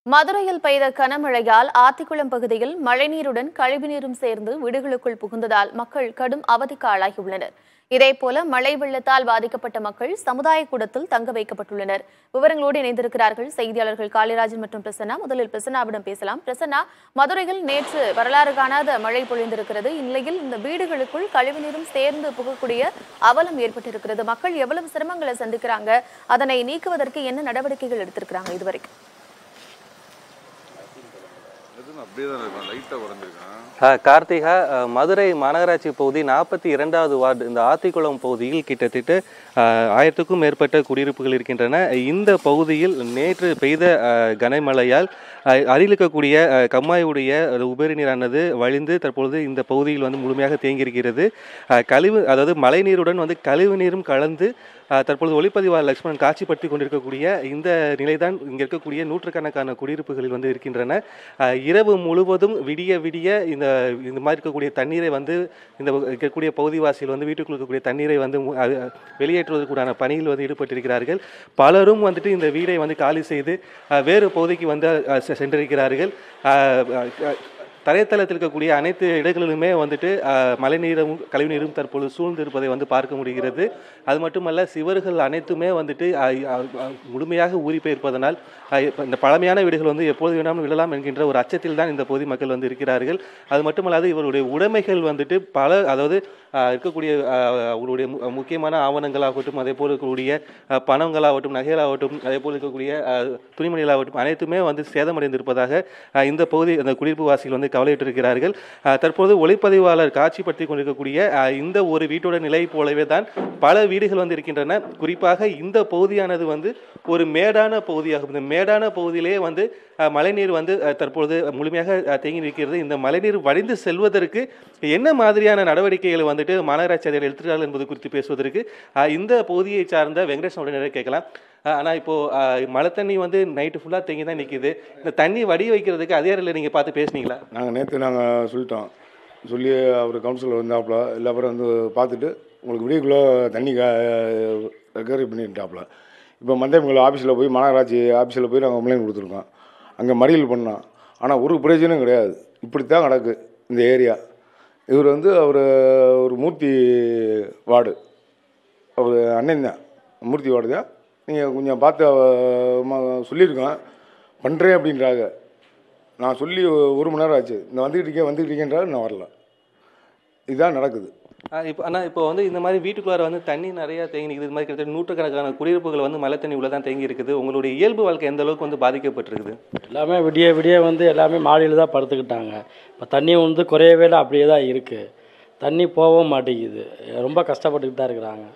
மதுரையில் பெய்த கனமழையால் ஆத்திக்குளம் பகுதியில் மழைநீருடன் கழிவுநீரும் சேர்ந்து வீடுகளுக்குள் புகுந்ததால் மக்கள் கடும் அவதிக்கு ஆளாகியுள்ளனர் இதேபோல மழை வெள்ளத்தால் பாதிக்கப்பட்ட மக்கள் சமுதாய கூடத்தில் தங்க வைக்கப்பட்டுள்ளனர் விவரங்களோடு இணைந்திருக்கிறார்கள் செய்தியாளர்கள் காளிராஜன் மற்றும் பிரசன்னா முதலில் பிரசன்னாவிடம் பேசலாம் பிரசன்னா மதுரையில் நேற்று வரலாறு காணாத மழை பொழிந்திருக்கிறது இந்நிலையில் இந்த வீடுகளுக்குள் கழிவுநீரும் சேர்ந்து புகக்கூடிய அவலம் ஏற்பட்டிருக்கிறது மக்கள் எவ்வளவு சிரமங்களை சந்திக்கிறாங்க அதனை நீக்குவதற்கு என்ன நடவடிக்கைகள் எடுத்திருக்கிறாங்க இதுவரைக்கும் எதுவும் அப்படியே தான் இருக்கும் லைட்டாக குறைஞ்சிருக்கான் ஆ, கார்த்திகா ஆ, மதுரை மாநகராட்சி பகுதி நாற்பத்தி இரண்டாவது வார்டு இந்த ஆத்திக்குளம் பகுதியில் கிட்டத்தட்ட ஆ, ஆயிரத்துக்கும் மேற்பட்ட குடியிருப்புகள் இருக்கின்றன இந்த பகுதியில் நேற்று பெய்த ஆ, கனமழையால் ஆ, அருகில் இருக்கக்கூடிய ஆ, கம்மாயுடைய உபரி நீரானது வழிந்து தற்பொழுது இந்த பகுதியில் வந்து முழுமையாக தேங்கியிருக்கிறது ஆ, கழிவு அதாவது மழைநீருடன் வந்து கழிவு நீரும் கலந்து ஆ, தற்பொழுது ஒளிப்பதிவாளர் லக்ஷ்மணன் காட்சிப்படுத்தி கொண்டிருக்கக்கூடிய இந்த நிலைதான் இங்கே இருக்கக்கூடிய நூற்றுக்கணக்கான குடியிருப்புகளில் வந்து இருக்கின்றன ஆ, இரவு முழுவதும் விடிய விடிய இந்த இந்த மாதிரி இருக்கக்கூடிய தண்ணீரை வந்து இந்த இருக்கக்கூடிய பகுதிவாசிகள் வந்து வீட்டுக்குள் இருக்கக்கூடிய தண்ணீரை வந்து மு- அ- அ- வெளியேற்றுவதற்குண்டான பணியில் வந்து ஈடுபட்டிருக்கிறார்கள் பலரும் வந்துட்டு இந்த வீடை வந்து காலி செய்து அ, வேறு பகுதிக்கு வந்து அ, செ- சென்றிருக்கிறார்கள் அ, அ, க- தரைத்தளத்தில் இருக்கக்கூடிய அனைத்து இடங்களிலுமே வந்துட்டு அஹ், மழைநீரும் கழிவுநீரும் தற்பொழுது சூழ்ந்து இருப்பதை வந்து பார்க்க முடிகிறது அது மட்டுமல்ல சிவர்கள் அனைத்துமே வந்துட்டு அஹ், அஹ், அஹ், முழுமையாக ஊறி போயிருப்பதனால் அஹ், இப்ப இந்த பழமையான வீடுகள் வந்து எப்போது வேணாலும் விழலாம் என்கின்ற ஒரு அச்சத்தில் தான் இந்த பகுதி மக்கள் வந்து இருக்கிறார்கள் அது மட்டுமல்லாது இவருடைய உடைமைகள் வந்துட்டு பல அதாவது அஹ், இருக்கக்கூடிய அஹ், அவருடைய மு- முக்கியமான ஆவணங்களாகட்டும் அதே போல் இருக்கக்கூடிய அஹ், பணங்களாகட்டும் நகைகளாகட்டும் அதே போல் இருக்கக்கூடிய அஹ், துணிமணிகளாகட்டும் அனைத்துமே வந்து சேதமடைந்திருப்பதாக அஹ், இந்த பகுதி அந்த குடியிருப்பு வாசிகள் வந்து கவலையிட்டிருக்கிறார்கள் அஹ், தற்போது ஒளிப்பதிவாளர் காட்சிப்படுத்தி கொண்டிருக்கக்கூடிய அஹ், இந்த ஒரு வீட்டோட நிலை போலவே தான் பல வீடுகள் வந்து இருக்கின்றன குறிப்பாக இந்த பகுதியானது வந்து ஒரு மேடான பகுதியாகும் இந்த மேடான பகுதியிலே வந்து அஹ், மழைநீர் வந்து அஹ், தற்பொழுது முழுமையாக அஹ், தேங்கி நிற்கிறது இந்த மழைநீர் வடிந்து செல்வதற்கு என்ன மாதிரியான நடவடிக்கைகளை வந்துட்டு மாநகராட்சி அதிகாரிகள் எடுத்துக்கிறார்கள் என்பது குறித்து பேசுவதற்கு அஹ், இந்த பகுதியை சார்ந்த வெங்கடேஷ் உடனே கேட்கலாம் அஹ், ஆனா இப்போ அஹ், மழை தண்ணி வந்து நைட்டு ஃபுல்லா தேங்கி தான் நிக்குது இந்த தண்ணி வடி வைக்கிறதுக்கு அதிகாரிகளை நீங்க பார்த்து பேசுனீங்களா நாங்கள் நேற்று நாங்கள் சொல்லிட்டோம் சொல்லி அவர் கவுன்சிலர் வந்தாப்புல எல்லா பேரும் வந்து பார்த்துட்டு உங்களுக்கு விடியக்குள்ளே தண்ணி ரெக்கவரி பண்ணிட்டாப்புல இப்போ மந்தயமங்கல ஆஃபீஸில் போய் மாநகராட்சி ஆஃபீஸில் போய் நாங்கள் கம்ப்ளைண்ட் கொடுத்துருக்கோம் அங்கே மறியல் பண்ணோம் ஆனால் ஒரு பிரயோஜனம் கிடையாது இப்படி தான் கிடக்கு இந்த ஏரியா இவர் வந்து அவர் ஒரு மூர்த்தி வார்டு அவர் அண்ணன் தான் மூர்த்தி வார்டு தான் நீங்கள் கொஞ்சம் பார்த்து அவ- ம- சொல்லியிருக்கோம் பண்ணுறேன் அப்படின்றாங்க நான் சொல்லி ஒரு மணி நேரம் ஆச்சு இந்த வந்துக்கிட்டு இருக்கேன் வந்துக்கிட்டு இருக்கேன்றாரு நான் வரல இதுதான் நடக்குது அஹ் இப்போ ஆனால் இப்போ வந்து இந்த மாதிரி வீட்டுக்குள்ளார வந்து தண்ணி நிறைய தேங்கி நிற்குது இது மாதிரி கிட்டத்தட்ட நூற்றுக்கணக்கான குடியிருப்புகள் வந்து மழை தண்ணி உள்ள தான் தேங்கி இருக்குது உங்களுடைய இயல்பு வாழ்க்கை எந்த அளவுக்கு வந்து பாதிக்கப்பட்டிருக்குது எல்லாமே விடிய விடிய வந்து எல்லாமே மாடியில் தான் படுத்துக்கிட்டாங்க இப்போ தண்ணி வந்து குறையவே இல்லை அப்படியே தான் இருக்குது தண்ணி போகவும் மாட்டேங்குது ரொம்ப கஷ்டப்பட்டுக்கிட்டு தான் இருக்கிறாங்க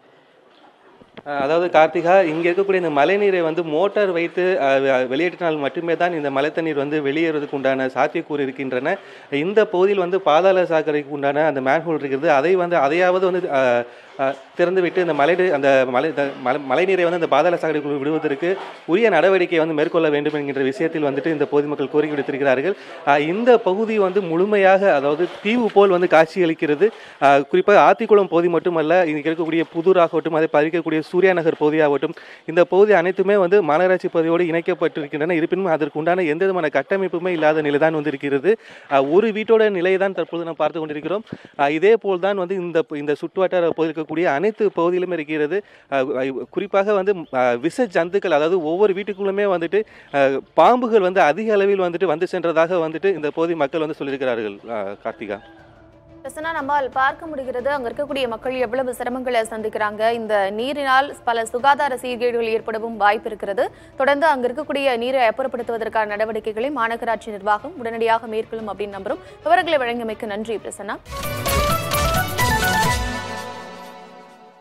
அஹ் அதாவது கார்த்திகா இங்கே இருக்கக்கூடிய இந்த மழைநீரை வந்து மோட்டார் வைத்து அஹ், வெ- வெளியேற்றினால் மட்டுமே தான் இந்த மழை தண்ணீர் வந்து வெளியேறதுக்கு உண்டான சாத்தியக்கூறு இருக்கின்றன இந்த பகுதியில் வந்து பாதாள சாக்கடைக்கு உண்டான அந்த மேன்ஹோல் இருக்கிறது அதை வந்து அதையாவது வந்து அஹ், அஹ், திறந்து விட்டு இந்த மழை அந்த மழை இந்த மழை மழைநீரை வந்து அந்த பாதாள சாக்கடைக்குள் விடுவதற்கு உரிய நடவடிக்கை வந்து மேற்கொள்ள வேண்டும் என்கின்ற விஷயத்தில் வந்துட்டு இந்த பொதுமக்கள் கோரிக்கை விடுத்திருக்கிறார்கள் அஹ், இந்த பகுதி வந்து முழுமையாக அதாவது தீவு போல் வந்து காட்சியளிக்கிறது அஹ், குறிப்பாக ஆத்திக்குளம் பகுதி மட்டுமல்ல இங்கே இருக்கக்கூடிய புதூர் ஆகட்டும் அதை பதிக்கக்கூடிய சூர்யா நகர் பகுதியாகட்டும் இந்த பகுதி அனைத்துமே வந்து மாநகராட்சி பகுதியோடு இணைக்கப்பட்டிருக்கின்றன இருப்பினும் அதற்கு உண்டான எந்த விதமான கட்டமைப்புமே இல்லாத நிலை தான் வந்து இருக்கிறது அஹ், ஒரு வீட்டோட நிலையை தான் தற்போது நாம் பார்த்து கொண்டிருக்கிறோம் அஹ், இதே போல் தான் வந்து இந்த இந்த சுற்றுவட்டார பகுதியில் இருக்கக்கூடிய அனைத்து பகுதியிலும் இருக்கிறது அஹ், அஹ், குறிப்பாக வந்து அஹ், விஷ ஜந்துக்கள் அதாவது ஒவ்வொரு வீட்டுக்குள்ளுமே வந்துட்டு அஹ், பாம்புகள் வந்து அதிக அளவில் வந்துட்டு வந்து சென்றதாக வந்துட்டு இந்த பகுதி மக்கள் வந்து சொல்லியிருக்கிறார்கள் அஹ், கார்த்திகா பிரசன்னா நம்மால் பார்க்க முடிகிறது அங்க இருக்கக்கூடிய மக்கள் எவ்வளவு சிரமங்களை சந்திக்கிறாங்க இந்த நீரினால் பல சுகாதார சீர்கேடுகள் ஏற்படவும் வாய்ப்பு இருக்கிறது தொடர்ந்து அங்க இருக்கக்கூடிய நீரை அப்புறப்படுத்துவதற்கான நடவடிக்கைகளை மாநகராட்சி நிர்வாகம் உடனடியாக மேற்கொள்ளும் அப்படின்னு நம்புறோம் விவரங்களை வழங்கியமைக்கு நன்றி பிரசன்னா